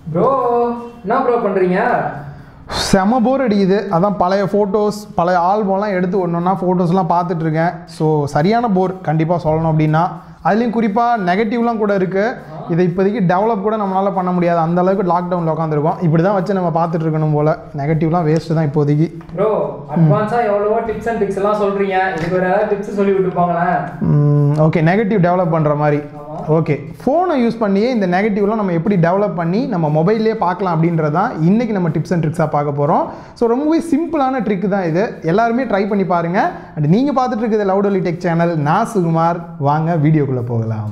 bro என்ன bro பண்ணுறீங்க செம போர் அடிக்குது அதான் பழைய ஃபோட்டோஸ் பழைய ஆல்பம்லாம் எடுத்து ஒன்று ஒன்றா ஃபோட்டோஸ்லாம் பார்த்துட்ருக்கேன் ஸோ சரியான போர் கண்டிப்பாக சொல்லணும் அப்படின்னா அதுலேயும் குறிப்பாக நெகட்டிவ்லாம் கூட இருக்குது இதை இப்போதைக்கு டெவலப் கூட நம்மளால் பண்ண முடியாது அந்த அளவுக்கு லாக்டவுனில் உட்காந்துருக்கோம் இப்படி தான் வச்சு நம்ம பார்த்துட்டு இருக்கணும் போல் நெகட்டிவ்லாம் வேஸ்ட்டு தான் இப்போதைக்கு ப்ரோ அட்வான்ஸாக எவ்வளவோ டிப்ஸ் அண்ட் ட்ரிக்ஸ் எல்லாம் சொல்கிறீங்க இதுக்கு ஒரு ஏதாவது டிப்ஸ் சொல்லி விட்டுருப்பாங்களேன் ஓகே நெகட்டிவ் டெவலப் பண்ணுற மாதிரி ஓகே ஃபோனை யூஸ் பண்ணியே இந்த நெகட்டிவ்லாம் நம்ம எப்படி டெவலப் பண்ணி நம்ம மொபைல்லே பார்க்கலாம் அப்படின்றது தான் இன்றைக்கி நம்ம டிப்ஸ் அண்ட் ட்ரிக்ஸாக பார்க்க போகிறோம் ஸோ ரொம்பவே சிம்பிளான ட்ரிக் தான் இது எல்லாருமே ட்ரை பண்ணி பாருங்கள் அண்ட் நீங்கள் பார்த்துட்டு இருக்குது லவுடொலி டெக் சேனல் நான் சுகுமார் வாங்க வீடியோக்குள்ளே போகலாம்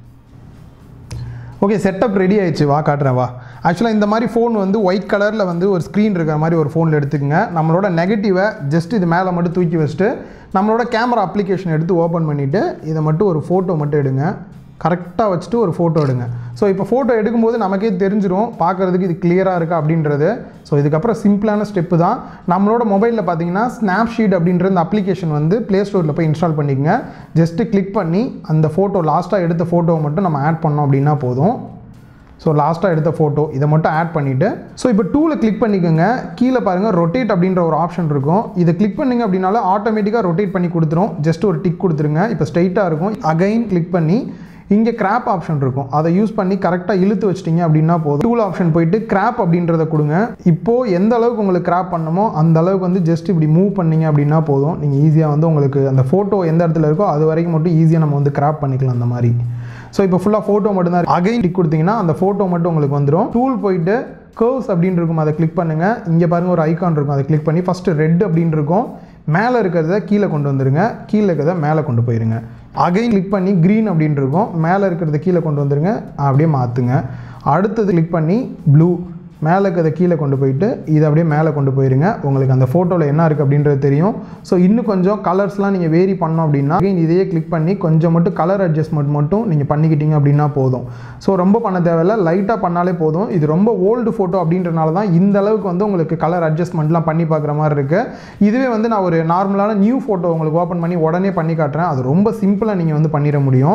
ஓகே செட்டப் ரெடி ஆயிடுச்சு வா காட்டுறேன் வா ஆக்சுவலாக இந்த மாதிரி ஃபோன் வந்து ஒயிட் கலரில் வந்து ஒரு ஸ்க்ரீன் இருக்கிற மாதிரி ஒரு ஃபோனில் எடுத்துக்கங்க நம்மளோட நெகட்டிவை ஜஸ்ட் இது மேலே மட்டும் தூக்கி வச்சுட்டு நம்மளோட கேமரா அப்ளிகேஷன் எடுத்து ஓப்பன் பண்ணிவிட்டு இதை மட்டும் ஒரு ஃபோட்டோ மட்டும் எடுங்க கரெக்டாக வச்சுட்டு ஒரு ஃபோட்டோ எடுங்க ஸோ இப்போ ஃபோட்டோ எடுக்கும்போது நமக்கே தெரிஞ்சிரும் பார்க்குறதுக்கு இது கிளியராக இருக்கா அப்படின்றது ஸோ இதுக்கப்புறம் சிம்பிளான ஸ்டெப்பு தான் நம்மளோட மொபைலில் பார்த்தீங்கன்னா ஸ்னாப்ஷீட் அப்படின்ற இந்த அப்ளிகேஷன் வந்து ப்ளே ஸ்டோரில் போய் இன்ஸ்டால் பண்ணிக்கங்க ஜஸ்ட்டு கிளிக் பண்ணி அந்த ஃபோட்டோ லாஸ்ட்டாக எடுத்த ஃபோட்டோவை மட்டும் நம்ம ஆட் பண்ணோம் அப்படின்னா போதும் ஸோ லாஸ்ட்டாக எடுத்த ஃபோட்டோ இதை மட்டும் ஆட் பண்ணிவிட்டு ஸோ இப்போ டூவில் கிளிக் பண்ணிக்கோங்க கீழே பாருங்கள் ரொட்டேட் அப்படின்ற ஒரு ஆப்ஷன் இருக்கும் இதை கிளிக் பண்ணிங்க அப்படின்னாலும் ஆட்டோமேட்டிக்காக ரொட்டேட் பண்ணி கொடுத்துரும் ஜஸ்ட் ஒரு டிக் கொடுத்துருங்க இப்போ ஸ்ட்ரைட்டாக இருக்கும் அகைன் கிளிக் பண்ணி இங்கே கிராப் ஆப்ஷன் இருக்கும் அதை யூஸ் பண்ணி கரெக்டாக இழுத்து வச்சிட்டிங்க அப்படின்னா போதும் டூல் ஆப்ஷன் போயிட்டு கிராப் அப்படின்றத கொடுங்க இப்போது எந்த அளவுக்கு உங்களுக்கு கிராப் பண்ணணுமோ அந்த அளவுக்கு வந்து ஜஸ்ட் இப்படி மூவ் பண்ணீங்க அப்படின்னா போதும் நீங்கள் ஈஸியாக வந்து உங்களுக்கு அந்த ஃபோட்டோ எந்த இடத்துல இருக்கோ அது வரைக்கும் மட்டும் ஈஸியாக நம்ம வந்து கிராப் பண்ணிக்கலாம் அந்த மாதிரி ஸோ இப்போ ஃபுல்லாக ஃபோட்டோ மட்டும்தான் அகைன் டிக் கொடுத்தீங்கன்னா அந்த ஃபோட்டோ மட்டும் உங்களுக்கு வந்துடும் டூல் போயிட்டு கர்வ்ஸ் அப்படின்னு இருக்கும் அதை கிளிக் பண்ணுங்கள் இங்கே பாருங்கள் ஒரு ஐகான் இருக்கும் அதை கிளிக் பண்ணி ஃபஸ்ட்டு ரெட் அப்படின்னு இருக்கும் மேலே இருக்கிறத கீழே கொண்டு வந்துருங்க கீழே இருக்கிறத மேலே கொண்டு போயிருங்க அகைன் கிளிக் பண்ணி க்ரீன் அப்படின்னு இருக்கும் மேலே இருக்கிறத கீழே கொண்டு வந்துருங்க அப்படியே மாற்றுங்க அடுத்தது கிளிக் பண்ணி ப்ளூ மேலே இருக்கிறத கீழே கொண்டு போயிட்டு இதை அப்படியே மேலே கொண்டு போயிருங்க உங்களுக்கு அந்த ஃபோட்டோவில் என்ன இருக்குது அப்படின்றது தெரியும் ஸோ இன்னும் கொஞ்சம் கலர்ஸ்லாம் நீங்கள் வேரி பண்ணோம் அப்படின்னா again இதையே கிளிக் பண்ணி கொஞ்சம் மட்டும் கலர் அட்ஜஸ்ட்மெண்ட் மட்டும் நீங்கள் பண்ணிக்கிட்டீங்க அப்படின்னா போதும் ஸோ ரொம்ப பண்ண தேவையில்ல லைட்டாக பண்ணாலே போதும் இது ரொம்ப ஓல்டு ஃபோட்டோ அப்படின்றனால தான் இந்த அளவுக்கு வந்து உங்களுக்கு கலர் அட்ஜஸ்ட்மெண்ட்லாம் பண்ணி பார்க்குற மாதிரி இருக்குது இதுவே வந்து நான் ஒரு நார்மலான நியூ ஃபோட்டோ உங்களுக்கு ஓப்பன் பண்ணி உடனே பண்ணி காட்டுறேன் அது ரொம்ப சிம்பிளாக நீங்கள் வந்து பண்ணிட முடியும்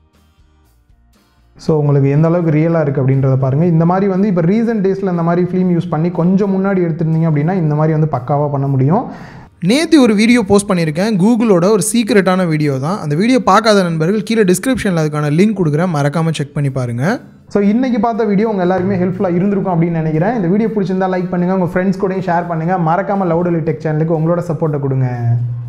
ஸோ உங்களுக்கு எந்த அளவுக்கு ரியலாக இருக்குது அப்படின்றத பாருங்கள் இந்த மாதிரி வந்து இப்போ ரீசன்ட் டேஸில் இந்த மாதிரி ஃபிலிம் யூஸ் பண்ணி கொஞ்சம் முன்னாடி எடுத்திருந்தீங்க அப்படின்னா இந்த மாதிரி வந்து பக்காவாக பண்ண முடியும் நேற்று ஒரு வீடியோ போஸ்ட் பண்ணியிருக்கேன் கூகுளோட ஒரு சீக்ரெட்டான வீடியோ தான் அந்த வீடியோ பார்க்காத நண்பர்கள் கீழே டிஸ்கிரிப்ஷனில் அதுக்கான லிங்க் கொடுக்குறேன் மறக்காமல் செக் பண்ணி பாருங்கள் ஸோ இன்றைக்கி பார்த்த வீடியோ உங்கள் எல்லாருக்குமே ஹெல்ப்ஃபுல்லாக இருந்திருக்கும் அப்படின்னு நினைக்கிறேன் இந்த வீடியோ பிடிச்சிருந்தா லைக் பண்ணுங்கள் உங்கள் ஃப்ரெண்ட்ஸ் கூடயும் ஷேர் பண்ணுங்கள் மறக்காமல் லவுடலி டெக் சேனலுக்கு உங்களோட சப்போர்ட்டை கொடுங்க